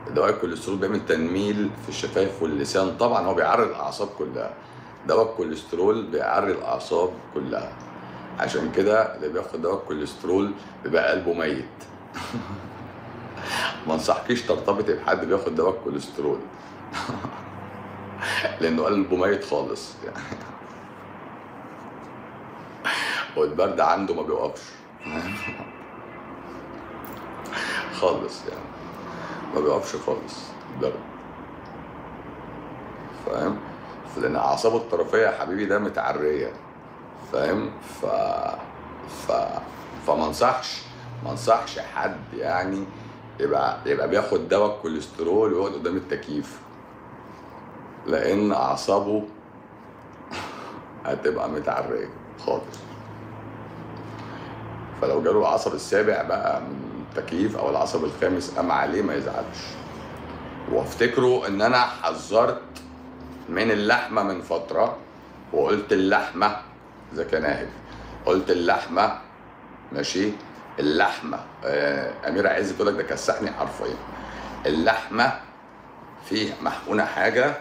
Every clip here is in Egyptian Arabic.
دواء الكوليسترول بيعمل تنميل في الشفايف واللسان طبعا هو بيعري الاعصاب كلها دواء الكوليسترول بيعري الاعصاب كلها عشان كده اللي بياخد دواء الكوليسترول بيبقى قلبه ميت ما انصحكيش ترتبطي بحد بياخد دواء الكوليسترول لانه قلبه ميت خالص يعني والبرد عنده ما بيوقفش خالص يعني ما بيوقفش خالص البرد فاهم لان اعصابه الطرفيه يا حبيبي ده متعريه فاهم ف ف فما انصحش ما انصحش حد يعني يبقى يبقى بياخد دواء الكوليسترول ويقعد قدام التكييف لان اعصابه هتبقى متعريه خالص فلو جاله العصب السابع بقى من التكييف او العصب الخامس قام عليه ما يزعلش وافتكروا ان انا حذرت من اللحمه من فتره وقلت اللحمه اذا كان اهل قلت اللحمه ماشي اللحمه آه اميره عز بتقول لك ده كسحني حرفيا اللحمه فيه محقونه حاجه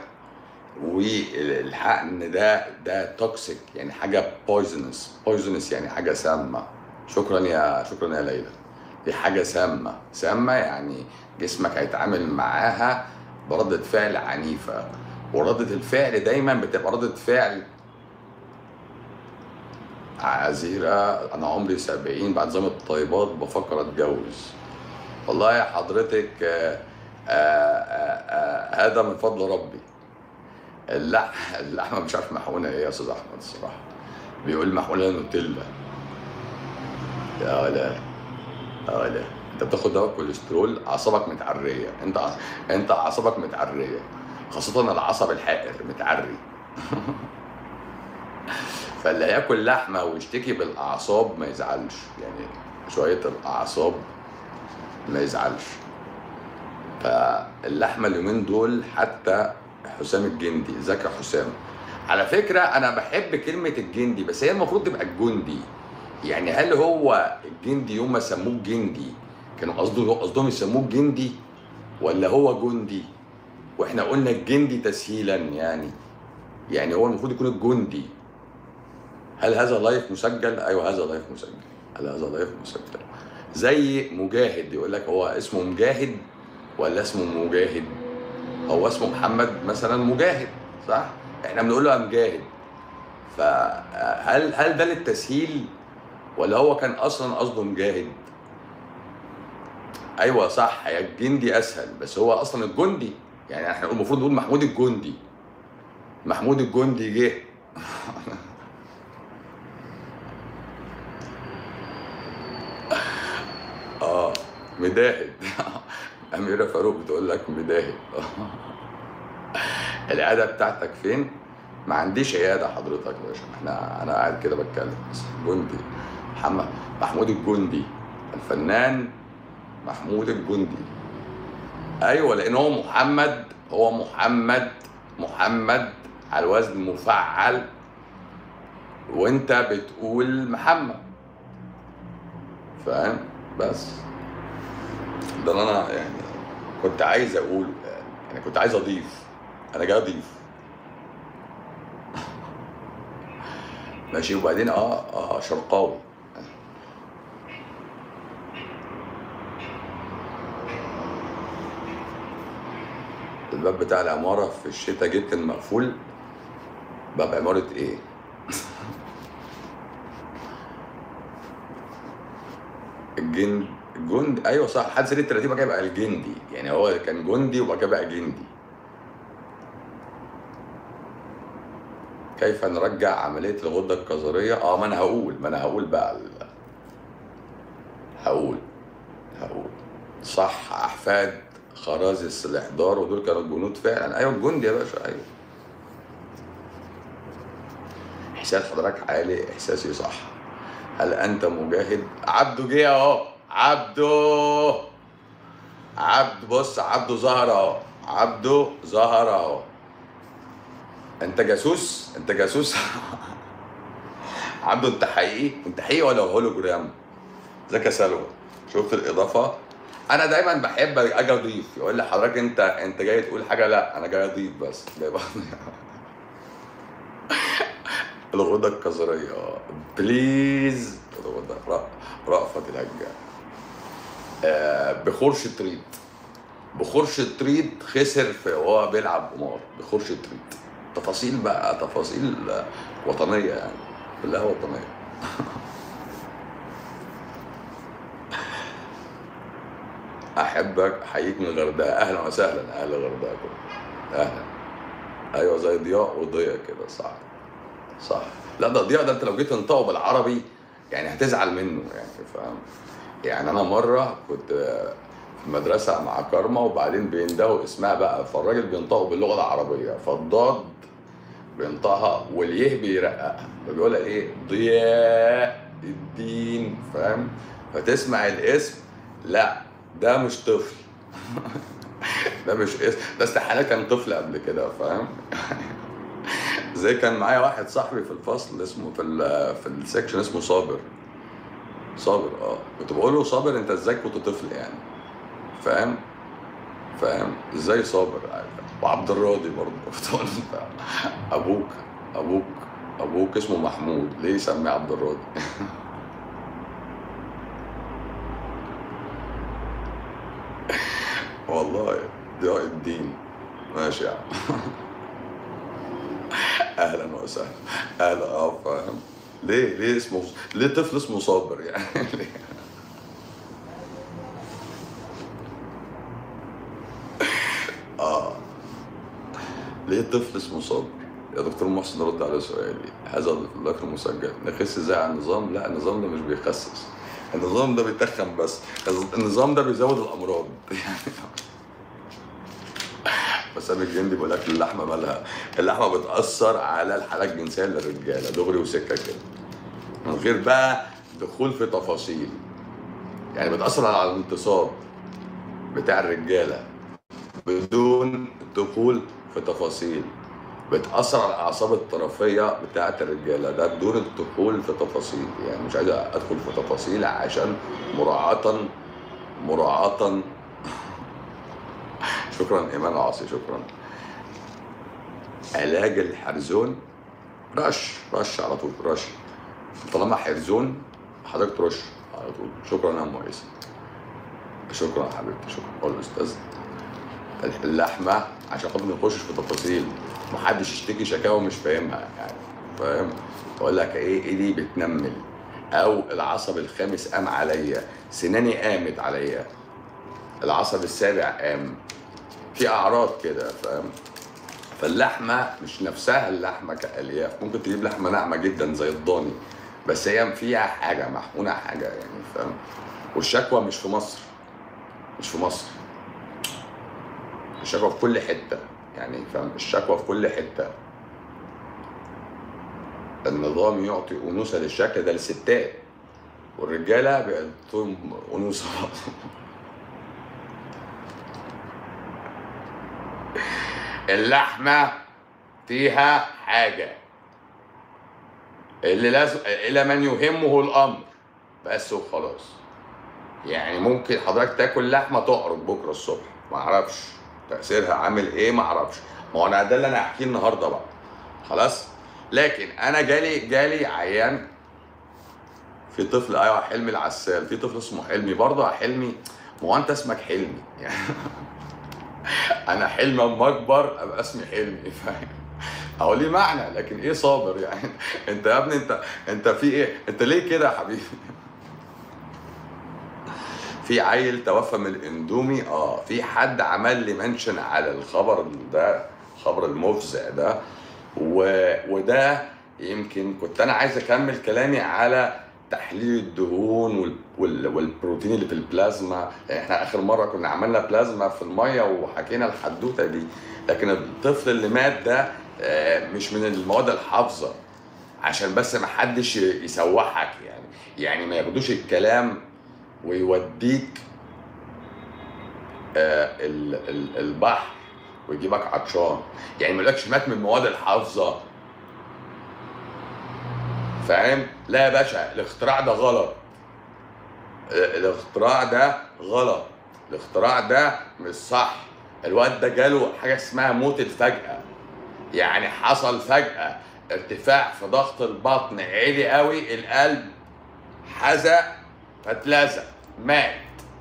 والحقن ده ده توكسيك يعني حاجه بويزنس بويزنس يعني حاجه سامه شكرا يا شكرا يا ليلى دي حاجه سامه سامه يعني جسمك هيتعامل معاها بردة فعل عنيفة وردة الفعل دايما بتبقى ردة فعل عزيرة أنا عمري سبعين بعد زمن الطيبات بفكر أتجوز والله يا حضرتك آه، آه، آه، آه، هذا من فضل ربي اللح اللحمة مش عارف محقونة إيه يا أستاذ أحمد الصراحة بيقول محقونة نوتيلا يا ولا يا ولا انت بتاخد دواء كوليسترول اعصابك متعريه انت ع- انت اعصابك متعريه خاصه العصب الحائر متعري فاللي هياكل لحمه ويشتكي بالاعصاب ما يزعلش يعني شويه الاعصاب ما يزعلش فاللحمه اليومين دول حتى حسام الجندي ازيك يا حسام على فكره انا بحب كلمه الجندي بس هي المفروض تبقى الجندي يعني هل هو الجندي يوم ما سموه الجندي كانوا قصده قصدهم يسموه الجندي ولا هو جندي واحنا قلنا الجندي تسهيلا يعني يعني هو المفروض يكون الجندي هل هذا لايف مسجل ايوه هذا لايف مسجل هل هذا لايف مسجل زي مجاهد يقول لك هو اسمه مجاهد ولا اسمه مجاهد هو اسمه محمد مثلا مجاهد صح احنا بنقول له يا مجاهد فهل هل ده للتسهيل ولا هو كان اصلا قصده مجاهد ايوه صح هي الجندي اسهل بس هو اصلا الجندي يعني احنا المفروض نقول محمود الجندي محمود الجندي جه اه مداهد اميره فاروق بتقول لك مداهد العياده بتاعتك فين ما عنديش عياده حضرتك يا باشا احنا انا قاعد كده بتكلم بس جندي محمد محمود الجندي الفنان محمود الجندي ايوه لان هو محمد هو محمد محمد على الوزن مفعل وانت بتقول محمد فاهم بس ده اللي انا يعني كنت عايز اقوله يعني, يعني كنت عايز اضيف انا جاي اضيف ماشي وبعدين اه اه شرقاوي الباب بتاع العمارة في الشتاء جدا مقفول باب عمارة ايه؟ الجند الجند ايوه صح حد سنة 30 بقى يبقى الجندي يعني هو كان جندي وبقى كده بقى جندي كيف نرجع عملية الغدة الكظرية؟ اه ما انا هقول ما انا هقول بقى ال- هقول هقول صح احفاد خرازس الاحضار ودول كانوا جنود فعلا ايوه الجندي يا باشا ايوه احساس حضرتك عالي احساسي صح هل انت مجاهد عبده جه اهو عبده عبد بص عبده ظهر اهو عبده ظهر اهو انت جاسوس انت جاسوس عبده انت حقيقي انت حقيقي ولا هولوجرام ازيك يا سلوى شفت الاضافه انا دايما بحب اجي اضيف يقول لي حضرتك انت انت جاي تقول حاجه لا انا جاي اضيف بس جاي بضيف. الغدة الكظرية بليز الغدة رأ- رأفت الهجان آه بخور شطريط بخور شطريط خسر في وهو بيلعب قمار بخور شطريط تفاصيل بقى تفاصيل آه، وطنية يعني كلها وطنية احبك احييك من الغردقه اهلا وسهلا اهل الغردقه كلهم اهلا ايوه زي ضياء وضياء كده صح صح لا ده ضياء ده انت لو جيت تنطقه بالعربي يعني هتزعل منه يعني فاهم يعني انا مره كنت في مدرسه مع كارما وبعدين بيندهوا اسمها بقى فالراجل بينطقه باللغه العربيه فالضاد بينطقها واليه بيرققها فبيقولها ايه ضياء الدين فاهم فتسمع الاسم لا ده مش طفل ده مش اسم ده استحاله كان طفل قبل كده فاهم زي كان معايا واحد صاحبي في الفصل اسمه في ال في السكشن اسمه صابر صابر اه كنت بقول له صابر انت ازاي كنت طفل يعني فاهم فاهم ازاي صابر عارف وعبد الراضي برضه كنت بقول له انت ابوك ابوك ابوك اسمه محمود ليه يسميه عبد الراضي والله ضياء الدين ماشي يا عم اهلا وسهلا اهلا اه فاهم ليه ليه اسمه ليه طفل اسمه صابر يعني ليه؟ اه ليه طفل اسمه صابر يا دكتور محسن رد على سؤالي هذا اللقب مسجل نخس ازاي على النظام لا النظام ده مش بيخسس النظام ده بيتخن بس النظام ده بيزود الامراض بس انا الجندي بيقول لك اللحمه مالها اللحمه بتاثر على الحاله الجنسيه للرجاله دغري وسكه كده من غير بقى دخول في تفاصيل يعني بتاثر على الانتصاب بتاع الرجاله بدون دخول في تفاصيل بتاثر على الاعصاب الطرفيه بتاعه الرجاله ده بدون الدخول في تفاصيل يعني مش عايز ادخل في تفاصيل عشان مراعاه مراعاه شكرا ايمان عاصي شكرا علاج الحرزون رش رش على طول رش طالما حرزون حضرتك ترش على طول شكرا يا ام عيسى شكرا يا حبيبتي شكرا قول الاستاذ اللحمه عشان خاطر ما نخشش في تفاصيل محدش يشتكي شكاوى مش فاهمها يعني فاهم اقول لك ايه ايدي بتنمل او العصب الخامس قام عليا سناني قامت عليا العصب السابع قام في اعراض كده فاهم فاللحمه مش نفسها اللحمه كالياف ممكن تجيب لحمه ناعمه جدا زي الضاني بس هي فيها حاجه محقونه حاجه يعني فاهم والشكوى مش في مصر مش في مصر الشكوى في كل حته يعني فاهم الشكوى في كل حته النظام يعطي انوثه للشكل ده للستات والرجاله بيعطوا انوثه اللحمه فيها حاجه اللي لازم الى من يهمه الامر بس وخلاص يعني ممكن حضرتك تاكل لحمه تعرض بكره الصبح ما اعرفش تاثيرها عامل ايه ما اعرفش ما هو انا ده اللي انا هحكيه النهارده بقى خلاص لكن انا جالي جالي عيان في طفل ايوه حلمي العسال في طفل اسمه حلمي برضه يا حلمي ما هو انت اسمك حلمي يعني انا حلمي اما اكبر ابقى اسمي حلمي فاهم هو ليه معنى لكن ايه صابر يعني انت يا ابني انت انت في ايه انت ليه كده يا حبيبي في عيل توفى من الاندومي اه في حد عمل لي منشن على الخبر ده خبر المفزع ده و... وده يمكن كنت انا عايز اكمل كلامي على تحليل الدهون وال... وال... والبروتين اللي في البلازما يعني احنا اخر مره كنا عملنا بلازما في الميه وحكينا الحدوته دي لكن الطفل اللي مات ده آه، مش من المواد الحافظه عشان بس ما حدش يسوحك يعني يعني ما ياخدوش الكلام ويوديك آه، ال- ال- البحر ويجيبك عطشان يعني ما يقولكش مات من المواد الحافظه فاهم لا يا باشا الاختراع ده غلط آه، الاختراع ده غلط الاختراع ده مش صح الواد ده جاله حاجه اسمها موت الفجأة يعني حصل فجأة ارتفاع في ضغط البطن عالي قوي القلب حزق فاتلزق مات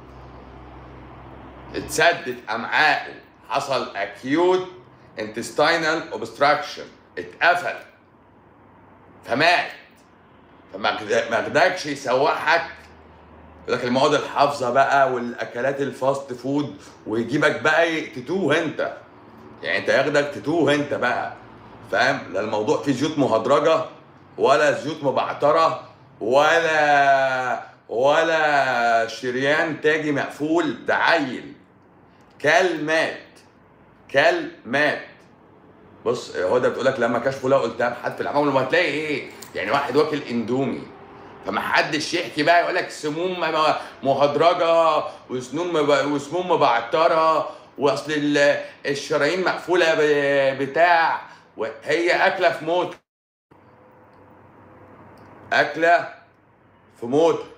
اتسدت امعائه حصل اكيوت انتستينال اوبستراكشن اتقفل فمات فما قد- ما قدرش يسوحك يقول لك المواد الحافظه بقى والاكلات الفاست فود ويجيبك بقى إيه، تتوه انت يعني انت ياخدك تتوه انت بقى فاهم لا الموضوع فيه زيوت مهدرجه ولا زيوت مبعتره ولا ولا شريان تاجي مقفول ده عيل كل مات كل مات بص هو ده بتقول لك لما كشفوا لقوا التهاب حد في العمل ما هتلاقي ايه يعني واحد واكل اندومي فما حدش يحكي بقى يقول لك سموم م- مهدرجه وسنون مب- وسموم مبعتره واصل ال- الشرايين مقفوله ب- بتاع وهي اكله في موت اكله في موت